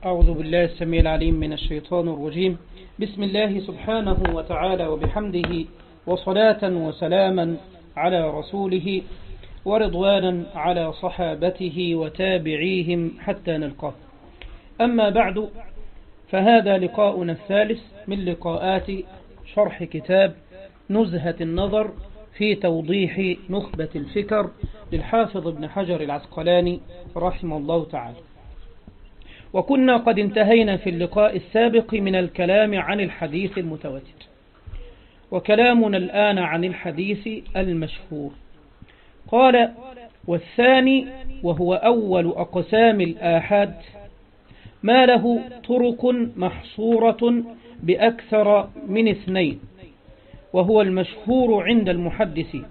أعوذ بالله السميع العليم من الشيطان الرجيم بسم الله سبحانه وتعالى وبحمده وصلاة وسلاما على رسوله ورضوانا على صحابته وتابعيهم حتى نلقاه أما بعد فهذا لقاؤنا الثالث من لقاءات شرح كتاب نزهة النظر في توضيح نخبة الفكر للحافظ ابن حجر العسقلاني رحمه الله تعالى وكنا قد انتهينا في اللقاء السابق من الكلام عن الحديث المتواتر وكلامنا الآن عن الحديث المشهور قال والثاني وهو أول أقسام الآحاد ما له طرق محصورة بأكثر من اثنين وهو المشهور عند المحدثين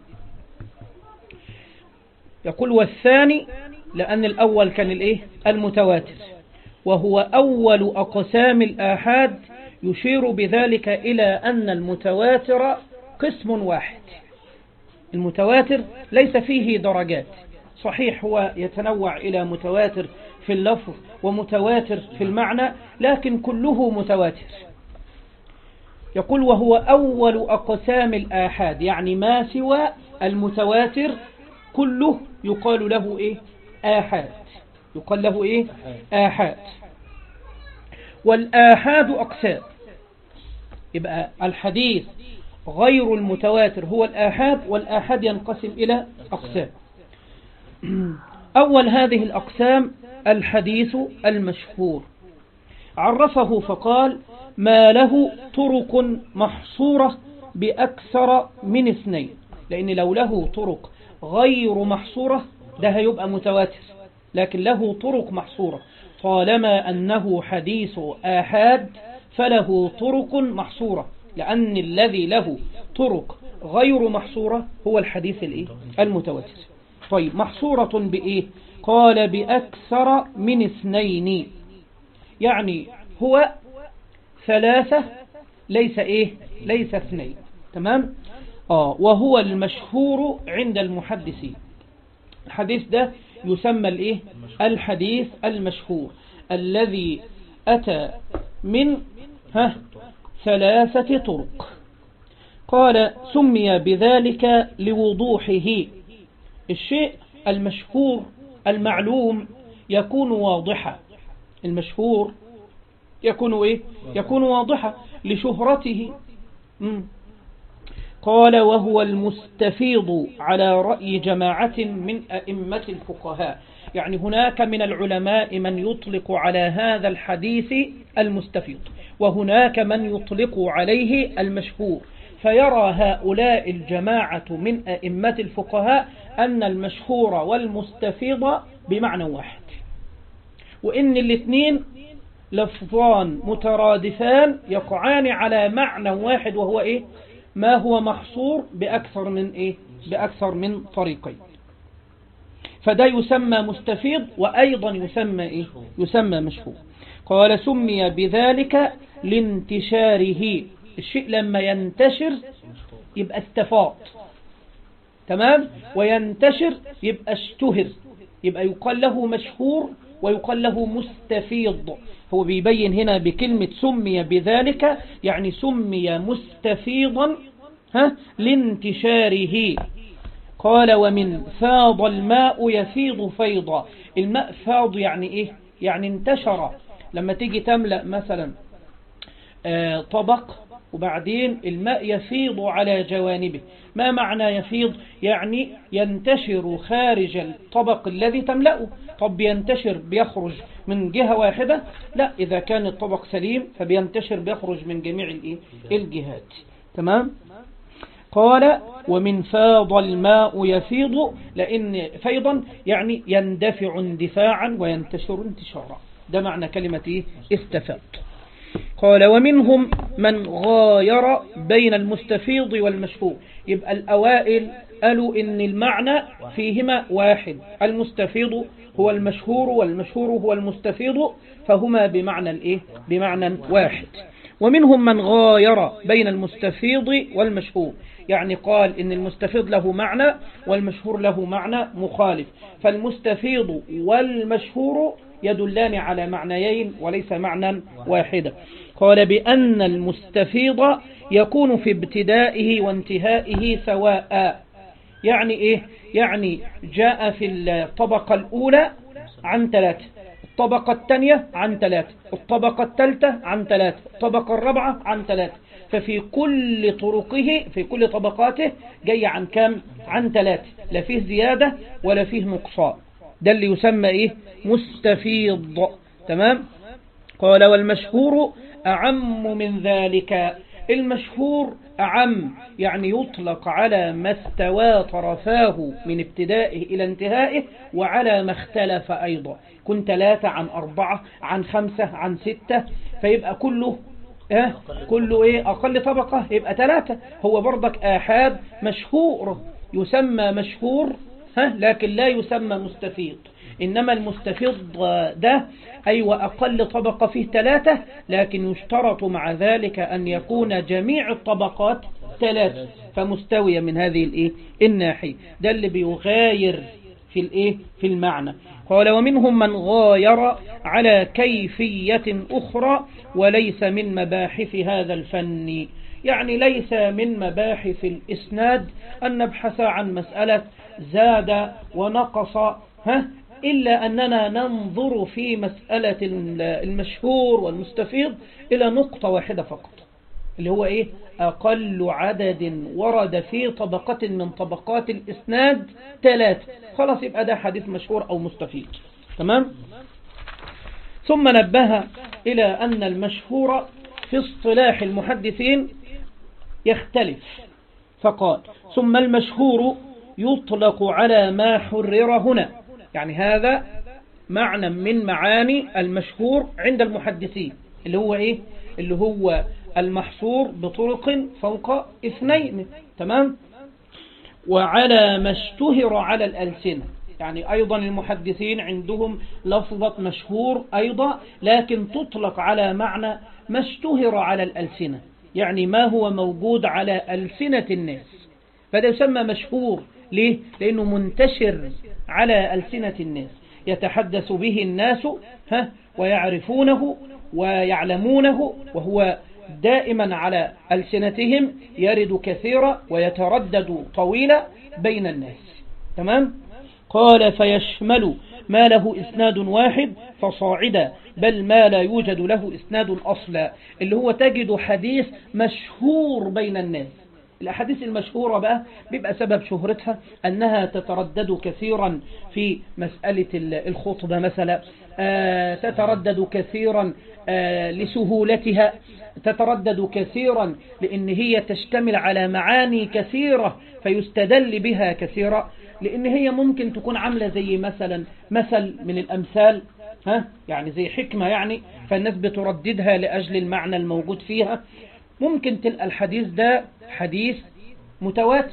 يقول والثاني لأن الأول كان الإيه المتواتر وهو أول أقسام الآحاد يشير بذلك إلى أن المتواتر قسم واحد المتواتر ليس فيه درجات صحيح هو يتنوع إلى متواتر في اللفظ ومتواتر في المعنى لكن كله متواتر يقول وهو أول أقسام الآحاد يعني ما سوى المتواتر كله يقال له إيه آحاد يقال له إيه آحاد والآحاد أقسام يبقى الحديث غير المتواتر هو الآحاد والآحاد ينقسم إلى أقسام أول هذه الأقسام الحديث المشهور عرفه فقال ما له طرق محصورة بأكثر من اثنين لأن لو له طرق غير محصورة ده هيبقى متواتر لكن له طرق محصورة طالما أنه حديث آحاد فله طرق محصورة لأن الذي له طرق غير محصورة هو الحديث الإيه؟ المتواتر طيب محصورة بإيه قال بأكثر من اثنين يعني هو ثلاثة ليس إيه ليس اثنين تمام آه وهو المشهور عند المحدثين الحديث ده يسمى الإيه الحديث المشهور الذي أتى من ها ثلاثة طرق قال سمي بذلك لوضوحه الشيء المشهور المعلوم يكون واضحا المشهور يكون ايه يكون واضحا لشهرته مم. قال وهو المستفيض على رأي جماعة من أئمة الفقهاء يعني هناك من العلماء من يطلق على هذا الحديث المستفيض وهناك من يطلق عليه المشهور فيرى هؤلاء الجماعة من أئمة الفقهاء أن المشهور والمستفيض بمعنى واحد وإن الاثنين لفظان مترادفان يقعان على معنى واحد وهو إيه ما هو محصور بأكثر من إيه بأكثر من طريقين فده يسمى مستفيض وأيضا يسمى إيه يسمى مشهور قال سمي بذلك لانتشاره الشيء لما ينتشر يبقى استفاض تمام وينتشر يبقى اشتهر يبقى يقال له مشهور ويقال له مستفيض هو بيبين هنا بكلمة سمي بذلك يعني سمي مستفيضا ها لانتشاره قال ومن فاض الماء يفيض فيضا الماء فاض يعني ايه يعني انتشر لما تيجي تملأ مثلا آه طبق وبعدين الماء يفيض على جوانبه ما معنى يفيض يعني ينتشر خارج الطبق الذي تملأه طب ينتشر بيخرج من جهة واحدة لا إذا كان الطبق سليم فبينتشر بيخرج من جميع الجهات تمام قال ومن فاض الماء يفيض لأن فيضا يعني يندفع اندفاعا وينتشر انتشارا ده معنى كلمة إيه؟ استفاد قال ومنهم من غاير بين المستفيض والمشهور يبقى الأوائل قالوا إن المعنى فيهما واحد المستفيض هو المشهور والمشهور هو المستفيض فهما بمعنى الإيه؟ بمعنى واحد ومنهم من غاير بين المستفيض والمشهور يعني قال إن المستفيض له معنى والمشهور له معنى مخالف فالمستفيض والمشهور يدلان على معنيين وليس معنى واحدا قال بأن المستفيض يكون في ابتدائه وانتهائه سواء يعني إيه يعني جاء في الطبقة الأولى عن ثلاثة الطبقة الثانية عن ثلاثة الطبقة الثالثة عن ثلاثة الطبقة الرابعة عن ثلاثة ففي كل طرقه في كل طبقاته جاي عن كام عن ثلاثة لا فيه زيادة ولا فيه نقصان ده اللي يسمى ايه مستفيض تمام قال والمشهور أعم من ذلك المشهور أعم يعني يطلق على ما استوى طرفاه من ابتدائه إلى انتهائه وعلى ما اختلف أيضا كن ثلاثة عن أربعة عن خمسة عن ستة فيبقى كله اه كله ايه أقل طبقة يبقى ثلاثة هو برضك آحاد مشهور يسمى مشهور ها لكن لا يسمى مستفيض إنما المستفيض ده أيوة أقل طبقة فيه ثلاثة لكن يشترط مع ذلك أن يكون جميع الطبقات ثلاثة فمستوية من هذه الإيه الناحية ده اللي بيغاير في الإيه في المعنى قال ومنهم من غاير على كيفية أخرى وليس من مباحث هذا الفن يعني ليس من مباحث الإسناد أن نبحث عن مسألة زاد ونقص ها إلا أننا ننظر في مسألة المشهور والمستفيض إلى نقطة واحدة فقط اللي هو إيه أقل عدد ورد في طبقة من طبقات الإسناد ثلاثة خلاص يبقى ده حديث مشهور أو مستفيض تمام ثم نبه إلى أن المشهور في اصطلاح المحدثين يختلف فقال ثم المشهور يطلق على ما حرر هنا يعني هذا معنى من معاني المشهور عند المحدثين اللي هو ايه اللي هو المحصور بطرق فوق اثنين تمام وعلى ما اشتهر على الألسنة يعني أيضا المحدثين عندهم لفظة مشهور أيضا لكن تطلق على معنى ما اشتهر على الألسنة يعني ما هو موجود على ألسنة الناس فده يسمى مشهور ليه؟ لأنه منتشر على ألسنة الناس يتحدث به الناس ها ويعرفونه ويعلمونه وهو دائما على ألسنتهم يرد كثيرا ويتردد طويلا بين الناس تمام قال فيشمل ما له إسناد واحد فصاعدا بل ما لا يوجد له إسناد أصلا اللي هو تجد حديث مشهور بين الناس الأحاديث المشهورة بقى بيبقى سبب شهرتها أنها تتردد كثيرا في مسألة الخطبة مثلا آه تتردد كثيرا آه لسهولتها تتردد كثيرا لأن هي تشتمل على معاني كثيرة فيستدل بها كثيرا لأن هي ممكن تكون عاملة زي مثلا مثل من الأمثال ها يعني زي حكمة يعني فالناس بترددها لأجل المعنى الموجود فيها ممكن تلقى الحديث ده حديث متواتر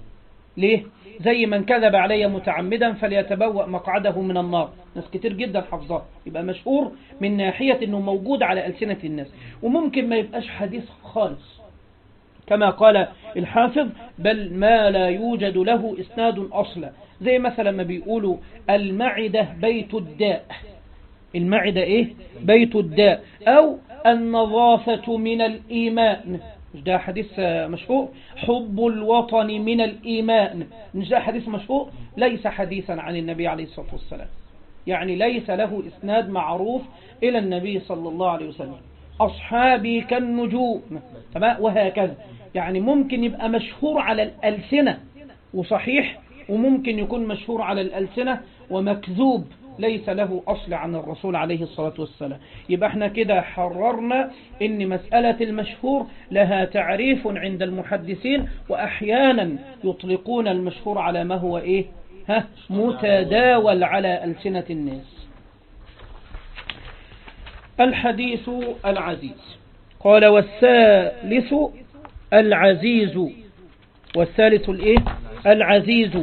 ليه زي من كذب علي متعمدا فليتبوأ مقعده من النار ناس كتير جدا حفظاه يبقى مشهور من ناحية انه موجود على ألسنة الناس وممكن ما يبقاش حديث خالص كما قال الحافظ بل ما لا يوجد له إسناد أصلا زي مثلا ما بيقولوا المعدة بيت الداء المعدة ايه بيت الداء او النظافة من الإيمان مش ده حديث مشهور حب الوطن من الإيمان مش ده حديث مشهور ليس حديثا عن النبي عليه الصلاة والسلام يعني ليس له إسناد معروف إلى النبي صلى الله عليه وسلم أصحابي كالنجوم وهكذا يعني ممكن يبقى مشهور على الألسنة وصحيح وممكن يكون مشهور على الألسنة ومكذوب ليس له أصل عن الرسول عليه الصلاة والسلام يبقى احنا كده حررنا ان مسألة المشهور لها تعريف عند المحدثين وأحيانا يطلقون المشهور على ما هو ايه ها متداول على ألسنة الناس الحديث العزيز قال والثالث العزيز والثالث الايه العزيز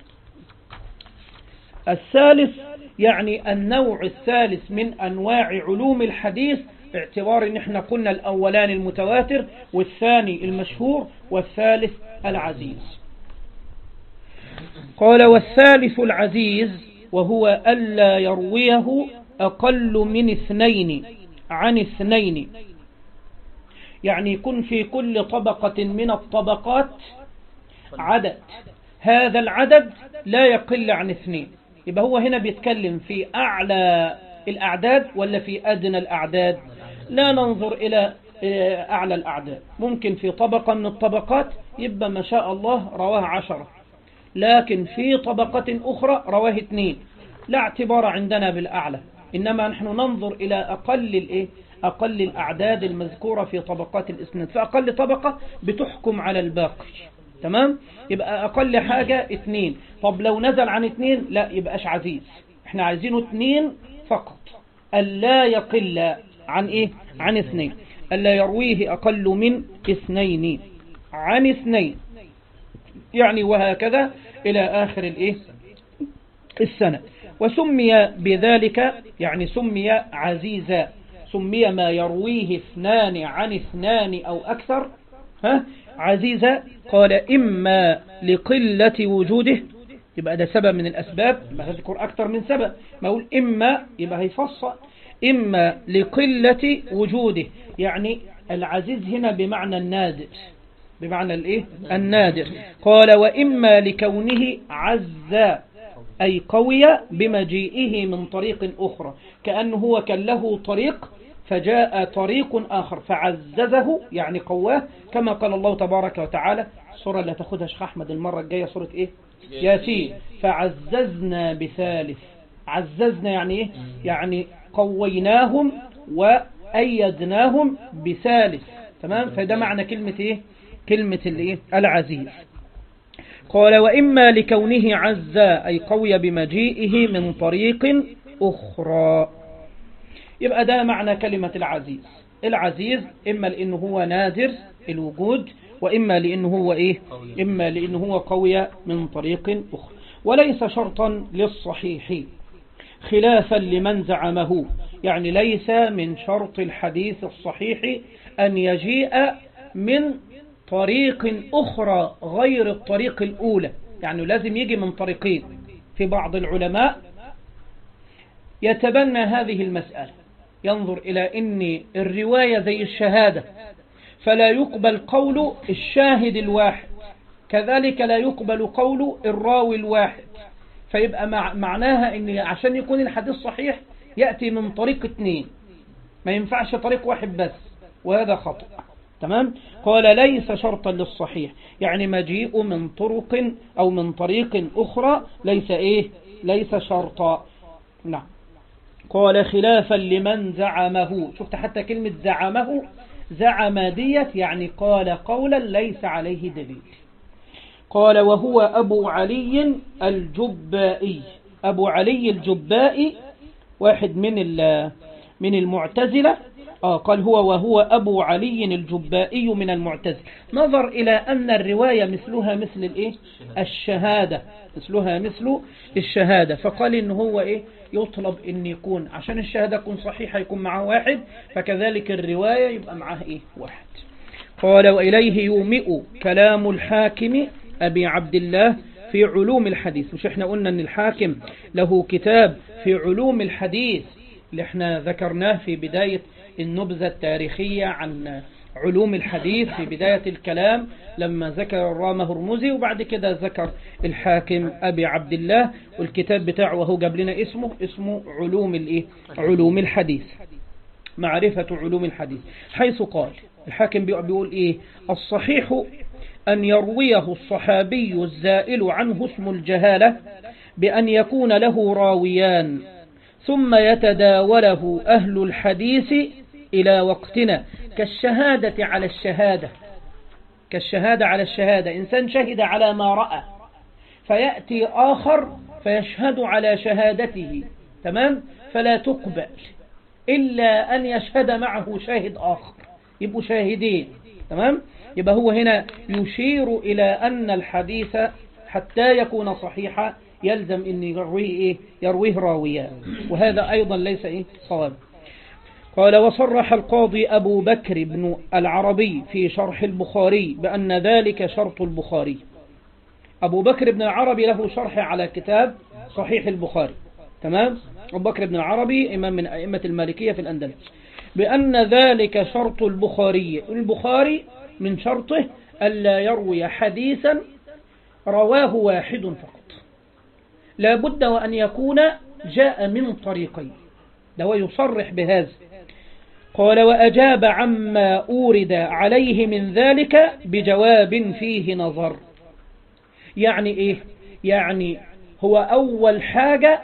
الثالث يعني النوع الثالث من أنواع علوم الحديث باعتبار ان احنا قلنا الاولان المتواتر والثاني المشهور والثالث العزيز قال والثالث العزيز وهو ألا يرويه أقل من اثنين عن اثنين يعني يكون في كل طبقة من الطبقات عدد هذا العدد لا يقل عن اثنين يبقى هو هنا بيتكلم في أعلى الأعداد ولا في أدنى الأعداد لا ننظر إلى أعلى الأعداد ممكن في طبقة من الطبقات يبقى ما شاء الله رواه عشرة لكن في طبقة أخرى رواه اثنين لا اعتبار عندنا بالأعلى إنما نحن ننظر إلى أقل الإيه أقل الأعداد المذكورة في طبقات الإسناد فأقل طبقة بتحكم على الباقي تمام يبقى أقل حاجة اثنين طب لو نزل عن اثنين لا يبقاش عزيز احنا عايزينه اثنين فقط ألا يقل عن ايه عن اثنين ألا يرويه أقل من اثنين عن اثنين يعني وهكذا إلى آخر الايه السنة وسمي بذلك يعني سمي عزيزا سمي ما يرويه اثنان عن اثنان أو أكثر ها عزيزا قال إما لقلة وجوده يبقى ده سبب من الأسباب ما هذكر أكثر من سبب ما أقول إما يبقى هيفصل إما لقلة وجوده يعني العزيز هنا بمعنى النادر بمعنى الإيه النادر قال وإما لكونه عزا أي قوي بمجيئه من طريق أخرى كأنه هو كان له طريق فجاء طريق آخر فعززه يعني قواه كما قال الله تبارك وتعالى الصورة اللي تاخدها شيخ أحمد المرة الجاية صورة إيه ياسين فعززنا بثالث عززنا يعني إيه يعني قويناهم وأيدناهم بثالث تمام فده معنى كلمة إيه كلمة الإيه العزيز قال وإما لكونه عزا أي قوي بمجيئه من طريق أخرى يبقى ده معنى كلمة العزيز العزيز إما لأنه هو نادر الوجود وإما لأنه هو إيه إما لأنه هو قوي من طريق أخرى وليس شرطا للصحيح خلافا لمن زعمه يعني ليس من شرط الحديث الصحيح أن يجيء من طريق أخرى غير الطريق الأولى يعني لازم يجي من طريقين في بعض العلماء يتبنى هذه المسألة ينظر إلى أن الرواية زي الشهادة فلا يقبل قول الشاهد الواحد كذلك لا يقبل قول الراوي الواحد فيبقى مع معناها أن عشان يكون الحديث صحيح يأتي من طريق اثنين ما ينفعش طريق واحد بس وهذا خطأ تمام قال ليس شرطا للصحيح يعني مجيء من طرق أو من طريق أخرى ليس إيه ليس شرطا نعم قال خلافا لمن زعمه شفت حتى كلمة زعمه زعم ديت يعني قال قولا ليس عليه دليل قال وهو أبو علي الجبائي أبو علي الجبائي واحد من من المعتزلة آه قال هو وهو أبو علي الجبائي من المعتزلة نظر إلى أن الرواية مثلها مثل الإيه؟ الشهادة مثلها مثل الشهادة فقال إن هو إيه يطلب إن يكون عشان الشهادة يكون صحيحة يكون معه واحد فكذلك الرواية يبقى معه إيه واحد قال وإليه يومئ كلام الحاكم أبي عبد الله في علوم الحديث مش احنا قلنا ان الحاكم له كتاب في علوم الحديث اللي احنا ذكرناه في بداية النبذة التاريخية عن علوم الحديث في بداية الكلام لما ذكر الرام هرمزي وبعد كده ذكر الحاكم أبي عبد الله والكتاب بتاعه وهو جاب لنا اسمه اسمه علوم الإيه؟ علوم الحديث معرفة علوم الحديث حيث قال الحاكم بيقول إيه الصحيح أن يرويه الصحابي الزائل عنه اسم الجهالة بأن يكون له راويان ثم يتداوله أهل الحديث إلى وقتنا كالشهادة على الشهادة كالشهادة على الشهادة إنسان شهد على ما رأى فيأتي آخر فيشهد على شهادته تمام فلا تقبل إلا أن يشهد معه شاهد آخر يبقوا شاهدين تمام يبقى هو هنا يشير إلى أن الحديث حتى يكون صحيحا يلزم أن يرويه, إيه؟ يرويه راويان وهذا أيضا ليس إيه؟ صواب قال وصرح القاضي أبو بكر بن العربي في شرح البخاري بأن ذلك شرط البخاري أبو بكر بن العربي له شرح على كتاب صحيح البخاري تمام أبو بكر بن العربي إمام من أئمة المالكية في الأندلس بأن ذلك شرط البخاري البخاري من شرطه ألا يروي حديثا رواه واحد فقط لا بد وأن يكون جاء من طريقين لو يصرح بهذا قال وأجاب عما أورد عليه من ذلك بجواب فيه نظر يعني إيه يعني هو أول حاجة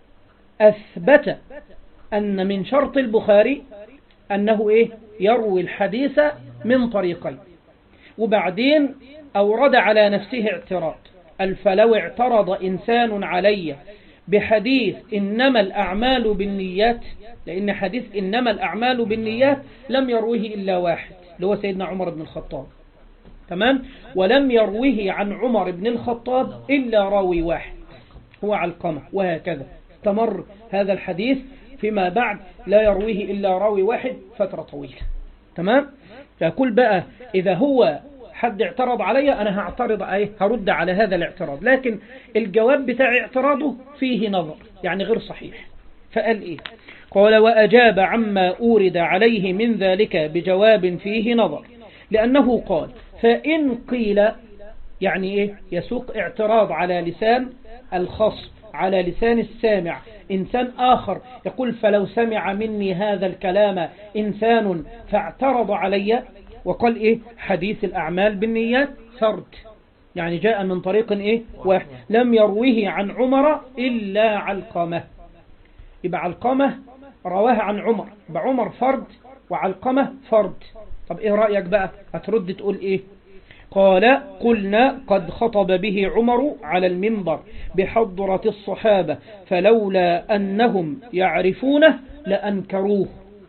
أثبت أن من شرط البخاري أنه إيه يروي الحديث من طريقين وبعدين أورد على نفسه اعتراض فلو اعترض إنسان علي بحديث إنما الأعمال بالنيات لأن حديث إنما الأعمال بالنيات لم يروه إلا واحد اللي هو سيدنا عمر بن الخطاب تمام ولم يروه عن عمر بن الخطاب إلا راوي واحد هو علقمة وهكذا استمر هذا الحديث فيما بعد لا يرويه إلا راوي واحد فترة طويلة تمام فكل بقى إذا هو حد اعترض علي أنا هعترض عليه هرد على هذا الاعتراض لكن الجواب بتاع اعتراضه فيه نظر يعني غير صحيح فقال إيه قال وأجاب عما أورد عليه من ذلك بجواب فيه نظر لأنه قال فإن قيل يعني إيه يسوق اعتراض على لسان الخصم على لسان السامع إنسان آخر يقول فلو سمع مني هذا الكلام إنسان فاعترض علي وقال إيه حديث الأعمال بالنيات فرد يعني جاء من طريق إيه واحد لم يرويه عن عمر إلا علقمة يبقى علقمة رواه عن عمر يبقى عمر فرد وعلقمة فرد طب إيه رأيك بقى هترد تقول إيه قال قلنا قد خطب به عمر على المنبر بحضرة الصحابة فلولا أنهم يعرفونه لأنكروه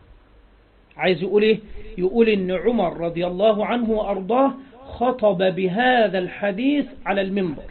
عايز يقول إيه يقول إن عمر رضي الله عنه وأرضاه خطب بهذا الحديث على المنبر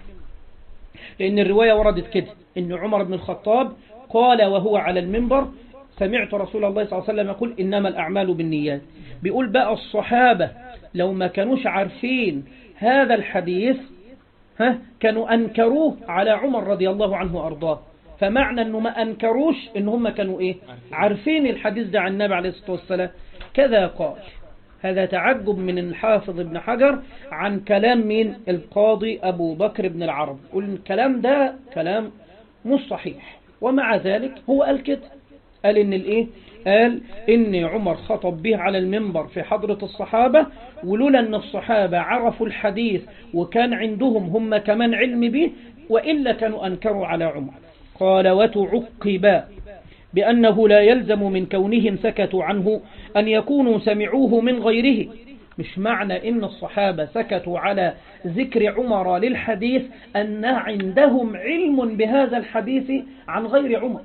لأن الرواية وردت كده إن عمر بن الخطاب قال وهو على المنبر سمعت رسول الله صلى الله عليه وسلم يقول إنما الأعمال بالنيات بيقول بقى الصحابة لو ما كانوش عارفين هذا الحديث ها كانوا أنكروه على عمر رضي الله عنه وأرضاه فمعنى أنه ما أنكروش إن هم كانوا إيه عارفين الحديث ده عن النبي عليه الصلاة والسلام كذا قال هذا تعجب من الحافظ ابن حجر عن كلام من القاضي أبو بكر بن العرب قل الكلام ده كلام مش صحيح ومع ذلك هو قال كده قال إن الإيه قال إن عمر خطب به على المنبر في حضرة الصحابة ولولا أن الصحابة عرفوا الحديث وكان عندهم هم كمان علم به وإلا كانوا أنكروا على عمر قال وتعقب بأنه لا يلزم من كونهم سكتوا عنه أن يكونوا سمعوه من غيره مش معنى إن الصحابة سكتوا على ذكر عمر للحديث أن عندهم علم بهذا الحديث عن غير عمر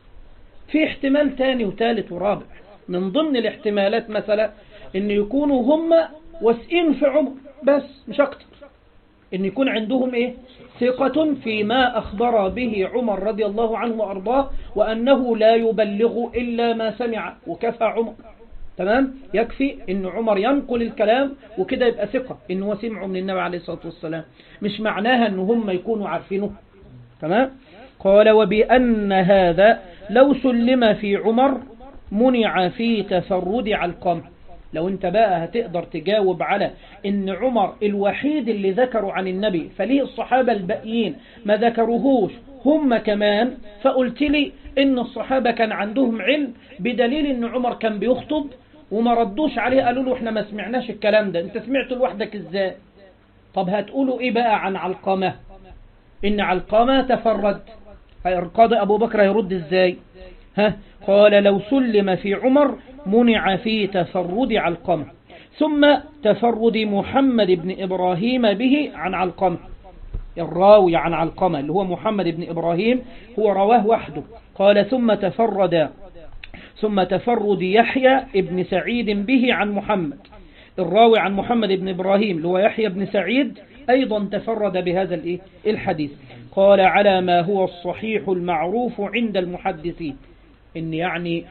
في احتمال تاني وثالث ورابع من ضمن الاحتمالات مثلا ان يكونوا هم واسئين في عمر بس مش اكتر ان يكون عندهم ايه ثقة فيما اخبر به عمر رضي الله عنه وارضاه وانه لا يبلغ الا ما سمع وكفى عمر تمام يكفي ان عمر ينقل الكلام وكده يبقى ثقة ان هو سمعه من النبي عليه الصلاة والسلام مش معناها ان هم يكونوا عارفينه تمام قال وبأن هذا لو سلم في عمر منع في تفرد علقمه لو انت بقى هتقدر تجاوب على ان عمر الوحيد اللي ذكروا عن النبي فليه الصحابة الباقيين ما ذكروهوش هم كمان فقلت لي ان الصحابة كان عندهم علم بدليل ان عمر كان بيخطب وما ردوش عليه قالوا له احنا ما سمعناش الكلام ده انت سمعته لوحدك ازاي طب هتقولوا ايه بقى عن علقمة ان علقمة تفرد القاضي أبو بكر يرد ازاي ها قال لو سلم في عمر منع في تفرد علقمة ثم تفرد محمد بن إبراهيم به عن علقمة الراوي عن علقمة اللي هو محمد بن إبراهيم هو رواه وحده قال ثم تفرد ثم تفرد يحيى بن سعيد به عن محمد الراوي عن محمد بن إبراهيم اللي هو يحيى بن سعيد أيضا تفرد بهذا الحديث قال على ما هو الصحيح المعروف عند المحدثين إن يعني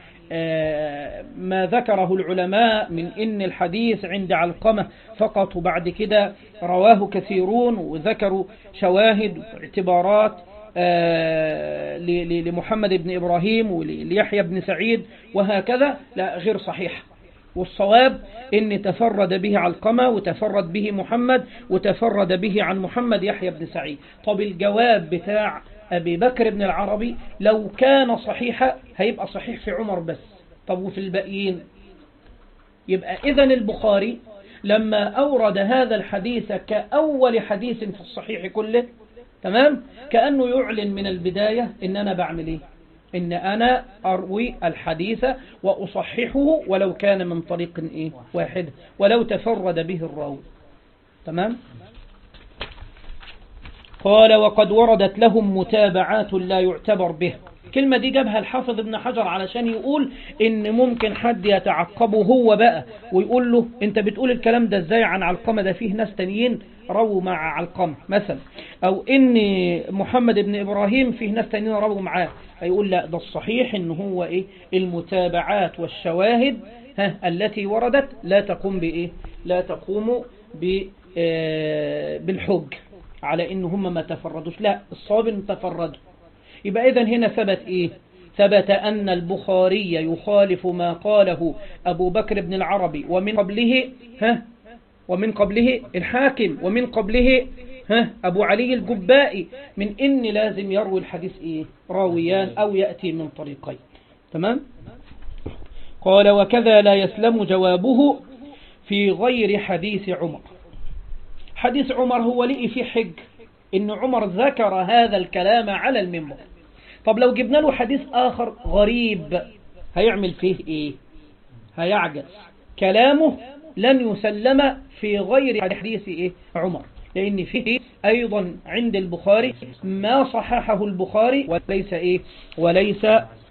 ما ذكره العلماء من إن الحديث عند علقمة فقط وبعد كده رواه كثيرون وذكروا شواهد واعتبارات آه، ل- ل- لمحمد بن إبراهيم وليحيى بن سعيد وهكذا لا غير صحيح والصواب ان تفرد به علقمة وتفرد به محمد وتفرد به عن محمد يحيى بن سعيد طب الجواب بتاع أبي بكر بن العربي لو كان صحيحا هيبقى صحيح في عمر بس طب وفي الباقيين يبقى إذا البخاري لما أورد هذا الحديث كأول حديث في الصحيح كله تمام كأنه يعلن من البداية إن أنا بعمل إيه إن أنا أروي الحديث وأصححه ولو كان من طريق إيه واحد ولو تفرد به الراوي تمام قال وقد وردت لهم متابعات لا يعتبر به كلمة دي جابها الحافظ ابن حجر علشان يقول ان ممكن حد يتعقبه هو بقى ويقول له انت بتقول الكلام ده ازاي عن علقمة ده فيه ناس تانيين رووا مع علقمة مثلا او ان محمد بن ابراهيم فيه ناس تانيين رووا معاه هيقول لا ده الصحيح ان هو ايه المتابعات والشواهد ها التي وردت لا تقوم بايه لا تقوم ب آه، بالحج على ان هم ما تفردوش لا الصواب ان تفردوا يبقى إذن هنا ثبت إيه ثبت أن البخاري يخالف ما قاله أبو بكر بن العربي ومن قبله ها ومن قبله الحاكم ومن قبله ها أبو علي الجبائي من إن لازم يروي الحديث إيه راويان أو يأتي من طريقين تمام قال وكذا لا يسلم جوابه في غير حديث عمر حديث عمر هو لقي في حج إن عمر ذكر هذا الكلام على المنبر طب لو جبنا له حديث آخر غريب هيعمل فيه إيه هيعجز كلامه لن يسلم في غير حديث إيه عمر لأن فيه أيضا عند البخاري ما صححه البخاري وليس إيه وليس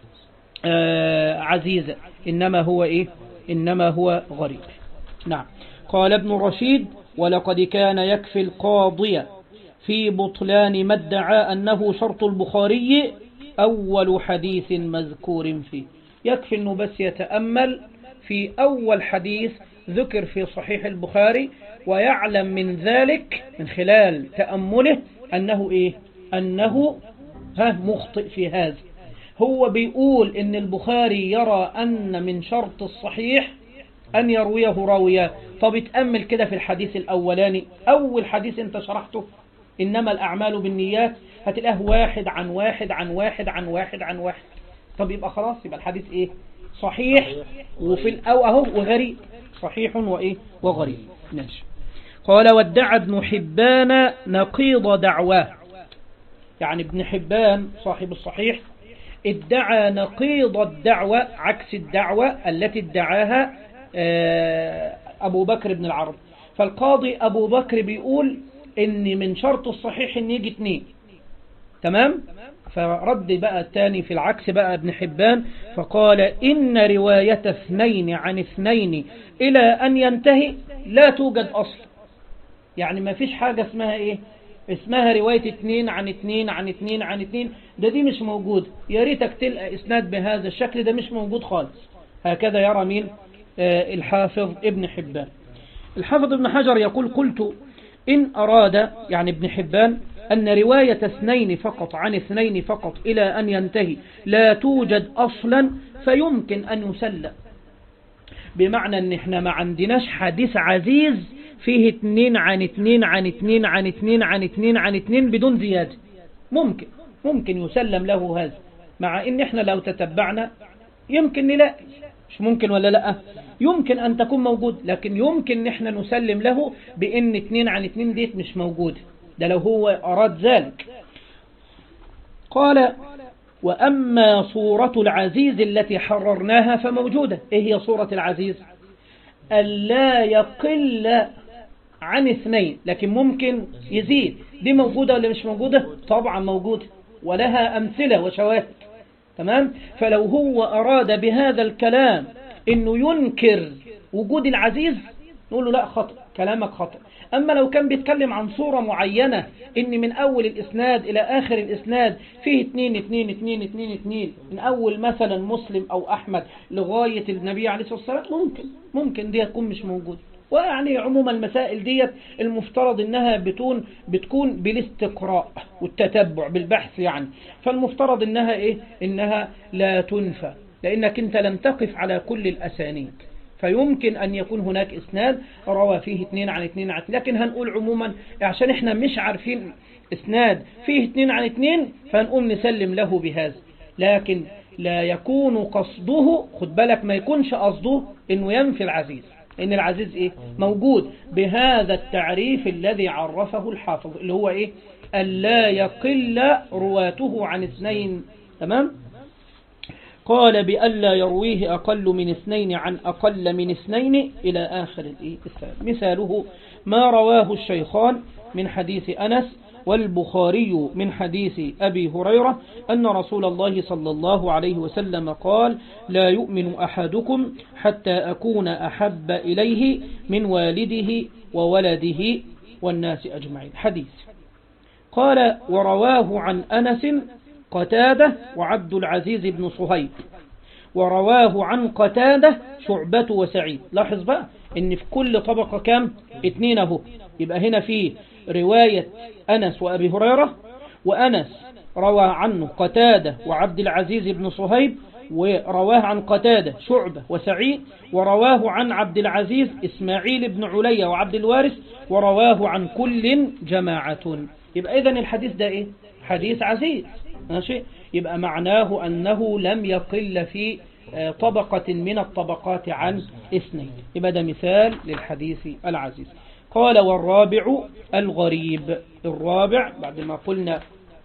آه عزيزا إنما هو إيه إنما هو غريب نعم قال ابن رشيد ولقد كان يكفي القاضي في بطلان ما ادعى أنه شرط البخاري أول حديث مذكور فيه يكفي أنه بس يتأمل في أول حديث ذكر في صحيح البخاري ويعلم من ذلك من خلال تأمله أنه إيه أنه ها مخطئ في هذا هو بيقول إن البخاري يرى أن من شرط الصحيح أن يرويه راوية طب اتأمل كده في الحديث الأولاني أول حديث انت شرحته إنما الأعمال بالنيات هتلاقيه واحد عن واحد عن واحد عن واحد عن واحد طب يبقى خلاص يبقى الحديث إيه صحيح وفي الأو أهو وغريب صحيح وإيه وغريب ماشي قال وادعى ابن حبان نقيض دعواه يعني ابن حبان صاحب الصحيح ادعى نقيض الدعوة عكس الدعوة التي ادعاها أبو بكر بن العرب فالقاضي أبو بكر بيقول إن من شرط الصحيح إن يجي اتنين تمام فرد بقى الثاني في العكس بقى ابن حبان فقال إن رواية اثنين عن اثنين إلى أن ينتهي لا توجد أصل يعني ما فيش حاجة اسمها إيه اسمها رواية اتنين عن اتنين عن اتنين عن اتنين ده دي مش موجود يا ريتك تلقى اسناد بهذا الشكل ده مش موجود خالص هكذا يرى مين آه الحافظ ابن حبان الحافظ ابن حجر يقول قلت إن أراد يعني ابن حبان أن رواية اثنين فقط عن اثنين فقط إلى أن ينتهي لا توجد أصلا فيمكن أن يسلم بمعنى أن احنا ما عندناش حديث عزيز فيه اتنين عن اتنين عن اتنين عن اتنين عن اتنين عن اتنين بدون زيادة ممكن ممكن يسلم له هذا مع ان احنا لو تتبعنا يمكن نلاقي مش ممكن ولا لا يمكن ان تكون موجود لكن يمكن احنا نسلم له بان اتنين عن اتنين ديت مش موجود ده لو هو اراد ذلك قال وأما صورة العزيز التي حررناها فموجودة إيه هي صورة العزيز ألا يقل عن اثنين لكن ممكن يزيد دي موجودة ولا مش موجودة طبعا موجودة ولها أمثلة وشواهد تمام فلو هو أراد بهذا الكلام أنه ينكر وجود العزيز نقول له لا خطأ كلامك خطأ أما لو كان بيتكلم عن صورة معينة إن من أول الإسناد إلى آخر الإسناد فيه اتنين اتنين اتنين اتنين اتنين من أول مثلا مسلم أو أحمد لغاية النبي عليه الصلاة والسلام ممكن ممكن دي تكون مش موجود ويعني عموما المسائل ديت المفترض انها بتون بتكون بالاستقراء والتتبع بالبحث يعني فالمفترض انها ايه انها لا تنفى لانك انت لم تقف على كل الاسانيد فيمكن أن يكون هناك إسناد روى فيه اثنين عن اثنين عن لكن هنقول عموما عشان احنا مش عارفين إسناد فيه اثنين عن اثنين فنقوم نسلم له بهذا لكن لا يكون قصده خد بالك ما يكونش قصده انه ينفي العزيز ان العزيز ايه موجود بهذا التعريف الذي عرفه الحافظ اللي هو ايه ألا يقل رواته عن اثنين تمام قال بألا يرويه أقل من اثنين عن أقل من اثنين إلى آخر الإسلام مثاله ما رواه الشيخان من حديث أنس والبخاري من حديث أبي هريرة أن رسول الله صلى الله عليه وسلم قال لا يؤمن أحدكم حتى أكون أحب إليه من والده وولده والناس أجمعين حديث قال ورواه عن أنس قتادة وعبد العزيز بن صهيب ورواه عن قتادة شعبة وسعيد لاحظ بقى ان في كل طبقة كام اتنين اهو يبقى هنا في رواية أنس وأبي هريرة وأنس روى عنه قتادة وعبد العزيز بن صهيب ورواه عن قتادة شعبة وسعيد ورواه عن عبد العزيز إسماعيل بن عليا وعبد الوارث ورواه عن كل جماعة يبقى إذن الحديث ده إيه حديث عزيز ماشي يبقى معناه أنه لم يقل في طبقة من الطبقات عن اثنين يبقى ده مثال للحديث العزيز قال والرابع الغريب الرابع بعد ما قلنا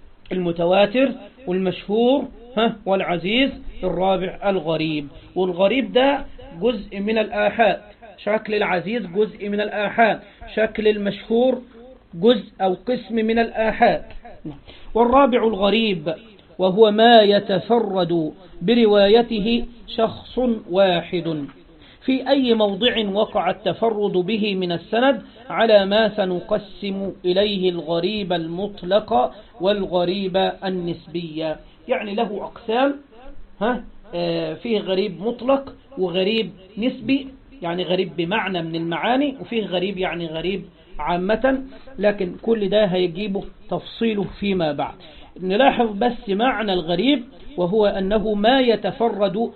المتواتر والمشهور ها والعزيز الرابع الغريب والغريب ده جزء من الآحاد شكل العزيز جزء من الآحاد شكل المشهور جزء أو قسم من الآحاد والرابع الغريب وهو ما يتفرد بروايته شخص واحد في أي موضع وقع التفرد به من السند على ما سنقسم إليه الغريب المطلق والغريب النسبي يعني له أقسام ها فيه غريب مطلق وغريب نسبي يعني غريب بمعنى من المعاني وفيه غريب يعني غريب عامة لكن كل ده هيجيبه تفصيله فيما بعد نلاحظ بس معنى الغريب وهو أنه ما يتفرد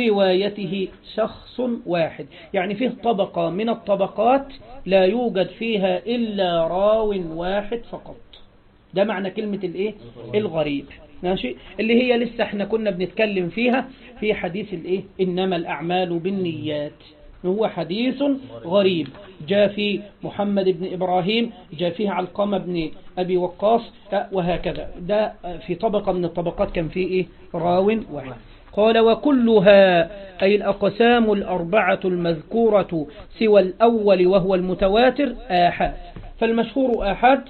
بروايته شخص واحد يعني فيه طبقة من الطبقات لا يوجد فيها إلا راو واحد فقط ده معنى كلمة الايه الغريب ماشي اللي هي لسه احنا كنا بنتكلم فيها في حديث الايه انما الاعمال بالنيات هو حديث غريب جاء في محمد بن إبراهيم جاء فيه علقمة بن أبي وقاص وهكذا ده في طبقة من الطبقات كان فيه إيه راو واحد قال وكلها أي الأقسام الأربعة المذكورة سوى الأول وهو المتواتر آحاد فالمشهور آحاد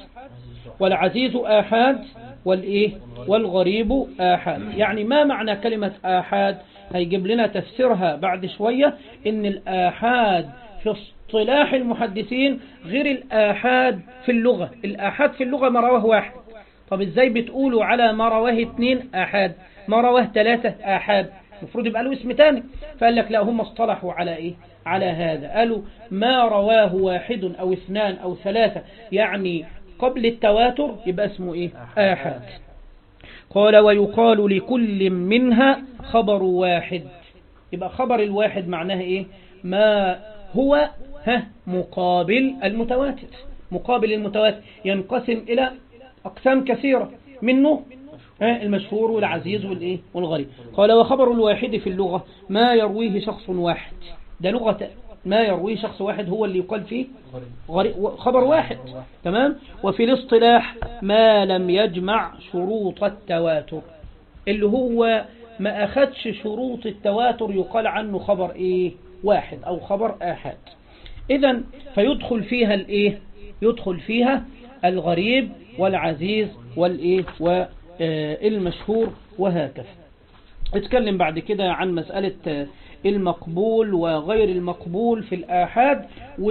والعزيز آحاد والإيه والغريب آحاد يعني ما معنى كلمة آحاد هيجيب لنا تفسيرها بعد شوية ان الآحاد في اصطلاح المحدثين غير الآحاد في اللغة الآحاد في اللغة ما رواه واحد طب ازاي بتقولوا على ما رواه اتنين آحاد ما رواه ثلاثة آحاد المفروض يبقى له اسم تاني فقال لك لا هم اصطلحوا على ايه على هذا قالوا ما رواه واحد او اثنان او ثلاثة يعني قبل التواتر يبقى اسمه ايه آحاد قال ويقال لكل منها خبر واحد يبقى خبر الواحد معناه ايه ما هو ها مقابل المتواتر مقابل المتواتر ينقسم الى اقسام كثيرة منه ها المشهور والعزيز والايه والغريب قال وخبر الواحد في اللغة ما يرويه شخص واحد ده لغة ما يرويه شخص واحد هو اللي يقال فيه خبر واحد تمام وفي الاصطلاح ما لم يجمع شروط التواتر اللي هو ما أخدش شروط التواتر يقال عنه خبر إيه واحد أو خبر آحاد إذا فيدخل فيها الإيه يدخل فيها الغريب والعزيز والإيه والمشهور وهكذا اتكلم بعد كده عن مسألة المقبول وغير المقبول في الآحاد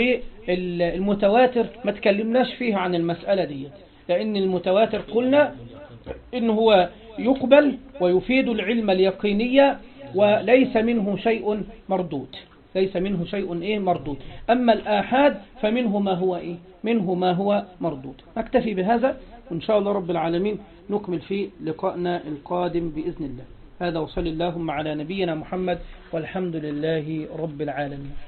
والمتواتر ما تكلمناش فيه عن المسألة دي لأن المتواتر قلنا إن هو يقبل ويفيد العلم اليقينية وليس منه شيء مردود ليس منه شيء إيه مردود أما الآحاد فمنه ما هو إيه منه ما هو مردود نكتفي بهذا وإن شاء الله رب العالمين نكمل في لقائنا القادم بإذن الله هذا وصل اللهم على نبينا محمد والحمد لله رب العالمين